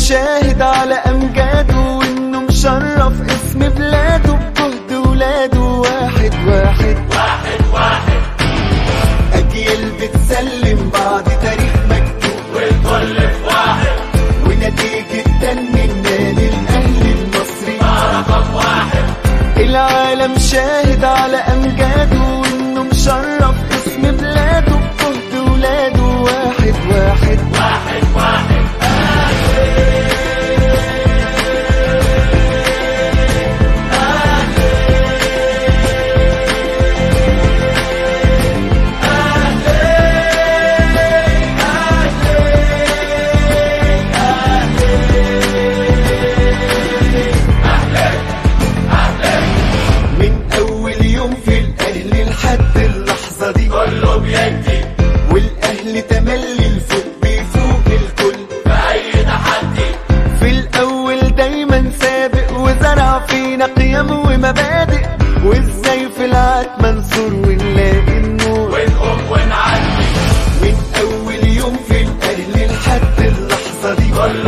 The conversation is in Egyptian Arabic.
شاهد على أمجاده وإنه مشرف اسم بلاده بجهد ولاده واحد واحد واحد واحد أجيال بتسلم بعض تاريخ مكتوب والكل في واحد ونتيجة تنمينا للأهل المصري رقم واحد العالم شاهد على أمجاده وإنه مشرف اسم بلاده بجهد ولاده واحد واحد واحد واحد من أول يوم في الأهل لحد اللحظة دي كله بيدي والأهل تملي الفوق بيفوق الكل في أي تحدي في الأول دايما سابق وزرع فينا قيم ومبادئ وازاي في العاد منصور ونلاقي النور ونقوم ونعدي من أول يوم في الأهل لحد اللحظة دي كله